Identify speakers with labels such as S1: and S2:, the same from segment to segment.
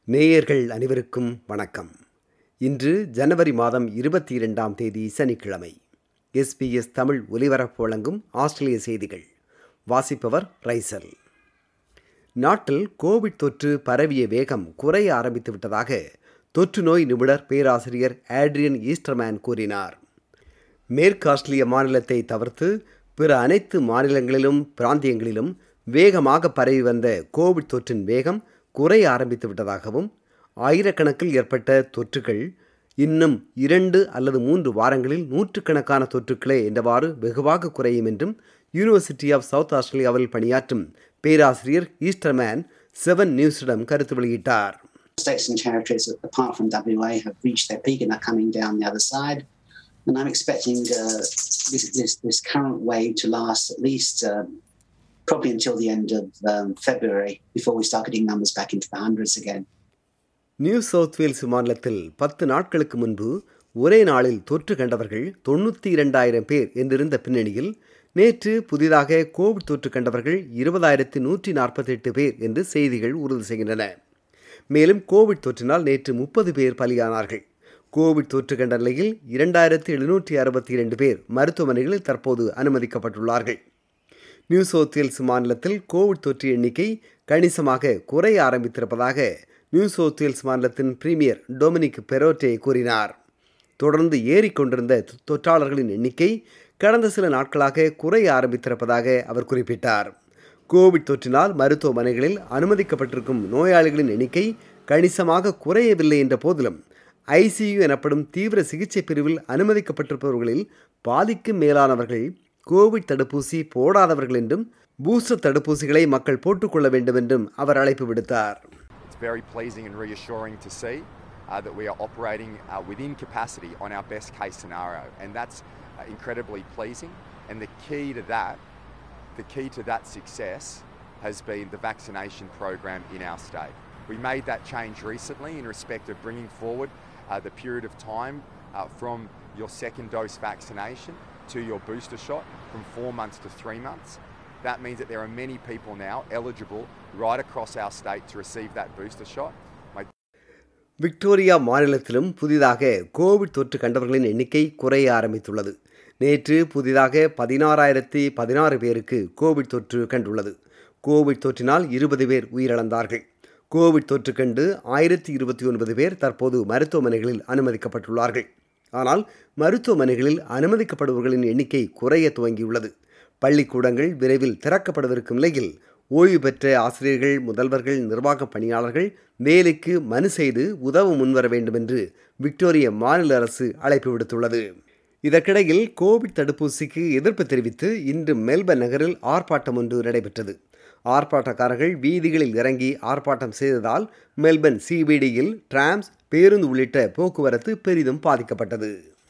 S1: நேயர்கள் அனைவருக்கும் வணக்கம் இன்று ஜனவரி மாதம் இருபத்தி இரண்டாம் தேதி சனிக்கிழமை எஸ்பிஎஸ் தமிழ் ஒலிபரப்பு வழங்கும் ஆஸ்திரேலிய செய்திகள் வாசிப்பவர் ரைசல் நாட்டில் கோவிட் தொற்று பரவிய வேகம் குறைய ஆரம்பித்து விட்டதாக தொற்று நோய் நிபுணர் பேராசிரியர் ஆட்ரியன் ஈஸ்டர்மேன் கூறினார் மேற்கு ஆஸ்திரேலிய மாநிலத்தை தவிர்த்து பிற அனைத்து மாநிலங்களிலும் பிராந்தியங்களிலும் வேகமாக பரவி வந்த கோவிட் தொற்றின் வேகம் குறைய ஆரம்பித்து விட்டதாகவும் ஆயிரக்கணக்கில் ஏற்பட்ட தொற்றுகள் இன்னும் இரண்டு அல்லது மூன்று வாரங்களில் நூற்றுக்கணக்கான தொற்றுக்களே என்றவாறு வெகுவாக குறையும் என்றும் யூனிவர்சிட்டி ஆஃப் சவுத் ஆஸ்திரேலியாவில் பணியாற்றும் பேராசிரியர் ஈஸ்டர்மேன் செவன் நியூஸிடம் கருத்து வெளியிட்டார்
S2: States and territories, apart from WA, have reached their peak and are coming down the other side. And I'm expecting uh, this, this, this current wave to last at least uh, probably until the end of um, February before we start getting numbers back into the hundreds again.
S1: New South Wales மாநிலத்தில் பத்து நாட்களுக்கு முன்பு ஒரே நாளில் தொற்று கண்டவர்கள் தொண்ணூற்றி இரண்டாயிரம் பேர் என்றிருந்த பின்னணியில் நேற்று புதிதாக கோவிட் தொற்று கண்டவர்கள் இருபதாயிரத்தி நூற்றி நாற்பத்தெட்டு பேர் என்று செய்திகள் உறுதி செய்கின்றன மேலும் கோவிட் தொற்றினால் நேற்று முப்பது பேர் பலியானார்கள் கோவிட் தொற்று கண்ட நிலையில் இரண்டாயிரத்தி எழுநூற்றி அறுபத்தி இரண்டு பேர் மருத்துவமனைகளில் தற்போது அனுமதிக்கப்பட்டுள்ளார்கள் நியூ சவுத் வேல்ஸ் மாநிலத்தில் கோவிட் தொற்று எண்ணிக்கை கணிசமாக குறைய ஆரம்பித்திருப்பதாக நியூ சவுத் வேல்ஸ் மாநிலத்தின் பிரீமியர் டொமினிக் பெரோட்டே கூறினார் தொடர்ந்து ஏறிக்கொண்டிருந்த தொற்றாளர்களின் எண்ணிக்கை கடந்த சில நாட்களாக குறைய ஆரம்பித்திருப்பதாக அவர் குறிப்பிட்டார் கோவிட் தொற்றினால் மருத்துவமனைகளில் அனுமதிக்கப்பட்டிருக்கும் நோயாளிகளின் எண்ணிக்கை கணிசமாக குறையவில்லை என்ற போதிலும் ஐசியு எனப்படும் தீவிர சிகிச்சை பிரிவில் அனுமதிக்கப்பட்டிருப்பவர்களில் பாதிக்கும் மேலானவர்கள் கோவிட் தடுப்பூசி போடாதவர்கள் என்றும் பூஸ்டர் தடுப்பூசிகளை மக்கள் போட்டுக்கொள்ள வேண்டும் என்றும் அவர் அழைப்பு விடுத்தார்
S3: It's very pleasing and reassuring to see uh, that we are operating uh, within capacity on our best case scenario, and that's uh, incredibly pleasing. And the key to that, the key to that success, has been the vaccination program in our state. We made that change recently in respect of bringing forward uh, the period of time uh, from your second dose vaccination to your booster shot from four months to three months. That means that there are many people now eligible right across our state to receive that booster shot. My
S1: Victoria மாநிலத்திலும் புதிதாக Covid தொற்று கண்டவர்களின் எண்ணிக்கை குறைய ஆரம்பித்துள்ளது நேற்று புதிதாக பதினாறாயிரத்தி பதினாறு பேருக்கு கோவிட் தொற்று கண்டுள்ளது கோவிட் தொற்றினால் இருபது பேர் உயிரிழந்தார்கள் கோவிட் தொற்று கண்டு ஆயிரத்தி இருபத்தி ஒன்பது பேர் தற்போது மருத்துவமனைகளில் அனுமதிக்கப்பட்டுள்ளார்கள் ஆனால் மருத்துவமனைகளில் அனுமதிக்கப்படுபவர்களின் எண்ணிக்கை குறைய துவங்கியுள்ளது பள்ளிக்கூடங்கள் விரைவில் திறக்கப்படவிருக்கும் நிலையில் ஓய்வு பெற்ற ஆசிரியர்கள் முதல்வர்கள் நிர்வாக பணியாளர்கள் வேலைக்கு மனு செய்து உதவ முன்வர வேண்டும் என்று விக்டோரிய மாநில அரசு அழைப்பு விடுத்துள்ளது இதற்கிடையில் கோவிட் தடுப்பூசிக்கு எதிர்ப்பு தெரிவித்து இன்று மெல்பர்ன் நகரில் ஆர்ப்பாட்டம் ஒன்று நடைபெற்றது ஆர்ப்பாட்டக்காரர்கள் வீதிகளில் இறங்கி ஆர்ப்பாட்டம் செய்ததால் மெல்பர்ன் சிபிடியில் டிராம்ஸ் பேருந்து உள்ளிட்ட போக்குவரத்து பெரிதும் பாதிக்கப்பட்டது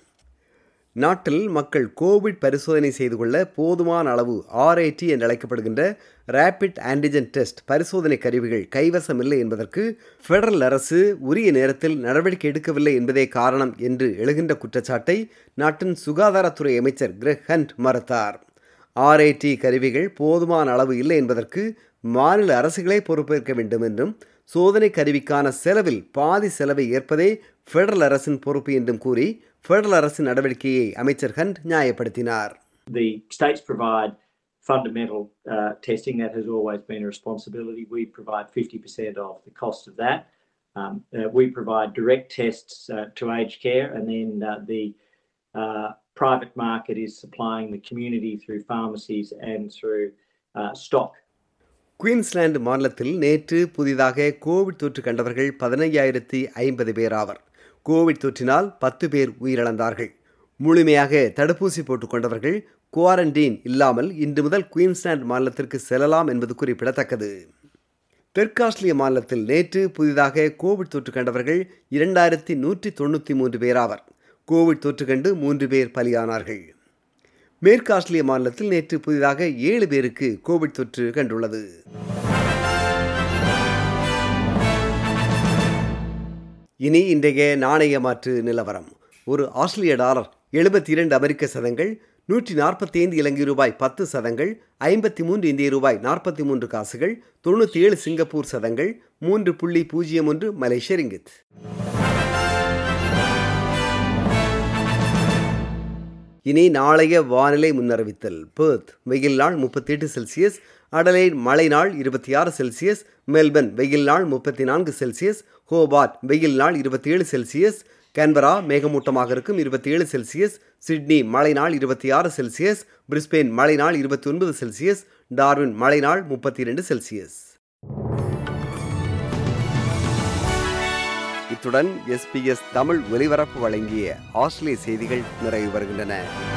S1: நாட்டில் மக்கள் கோவிட் பரிசோதனை செய்து கொள்ள போதுமான அளவு ஆர்ஐடி என்று அழைக்கப்படுகின்ற ரேபிட் ஆன்டிஜன் டெஸ்ட் பரிசோதனை கருவிகள் கைவசமில்லை என்பதற்கு ஃபெடரல் அரசு உரிய நேரத்தில் நடவடிக்கை எடுக்கவில்லை என்பதே காரணம் என்று எழுகின்ற குற்றச்சாட்டை நாட்டின் சுகாதாரத்துறை அமைச்சர் கிரெக் ஹண்ட் மறுத்தார் ஆர்ஐடி கருவிகள் போதுமான அளவு இல்லை என்பதற்கு மாநில அரசுகளே பொறுப்பேற்க வேண்டும் என்றும் சோதனை கருவிக்கான செலவில் பாதி செலவை ஏற்பதே ஃபெடரல் அரசின் பொறுப்பு என்றும் கூறி ஃபெடரல் அரசின் நடவடிக்கையை அமைச்சர் ஹண்ட் நியாயப்படுத்தினார்
S4: The states provide fundamental uh, testing. That has always been a responsibility. We provide 50% of the cost of that. Um, uh, we provide direct tests uh, to aged care, and then uh, the uh, private market is supplying the community through pharmacies and through uh, stock.
S1: Queensland மாநிலத்தில் நேற்று புதிதாக Covid தொற்று கண்டவர்கள் பதினையாயிரத்தி ஐம்பது பேர் ஆவர் Covid தொற்றினால் பத்து பேர் உயிரிழந்தார்கள் முழுமையாக தடுப்பூசி போட்டுக்கொண்டவர்கள் குவாரண்டீன் இல்லாமல் இன்று முதல் குயின்ஸ்லாந்து மாநிலத்திற்கு செல்லலாம் என்பது குறிப்பிடத்தக்கது தெற்காஸ்திரேலிய மாநிலத்தில் நேற்று புதிதாக கோவிட் தொற்று கண்டவர்கள் இரண்டாயிரத்தி நூற்றி தொண்ணூற்றி மூன்று பேராவர் கோவிட் தொற்று கண்டு மூன்று பேர் பலியானார்கள் மேற்கு ஆஸ்திரேலிய மாநிலத்தில் நேற்று புதிதாக ஏழு பேருக்கு கோவிட் தொற்று கண்டுள்ளது இனி இன்றைய நாணய மாற்று நிலவரம் ஒரு ஆஸ்திரேலிய டாலர் எழுபத்தி இரண்டு அமெரிக்க சதங்கள் நூற்றி நாற்பத்தி ஐந்து இலங்கை ரூபாய் பத்து சதங்கள் ஐம்பத்தி மூன்று இந்திய ரூபாய் நாற்பத்தி மூன்று காசுகள் தொண்ணூற்றி ஏழு சிங்கப்பூர் சதங்கள் மூன்று புள்ளி பூஜ்ஜியம் ஒன்று மலேசிய ரிங்கித் இனி நாளைய வானிலை முன்னறிவித்தல் பேர்த் வெயில் நாள் முப்பத்தி எட்டு செல்சியஸ் அடலைட் மழை நாள் இருபத்தி ஆறு செல்சியஸ் மெல்பர்ன் வெயில் நாள் முப்பத்தி நான்கு செல்சியஸ் ஹோபார்ட் வெயில் நாள் இருபத்தி ஏழு செல்சியஸ் கேன்பரா மேகமூட்டமாக இருக்கும் இருபத்தி ஏழு செல்சியஸ் சிட்னி மழை நாள் இருபத்தி ஆறு செல்சியஸ் பிரிஸ்பெயின் மழை நாள் இருபத்தி ஒன்பது செல்சியஸ் டார்வின் மழை நாள் முப்பத்தி இரண்டு செல்சியஸ் இத்துடன் எஸ்பிஎஸ் தமிழ் ஒலிபரப்பு வழங்கிய ஆஸ்திரேலிய செய்திகள் நிறைவு வருகின்றன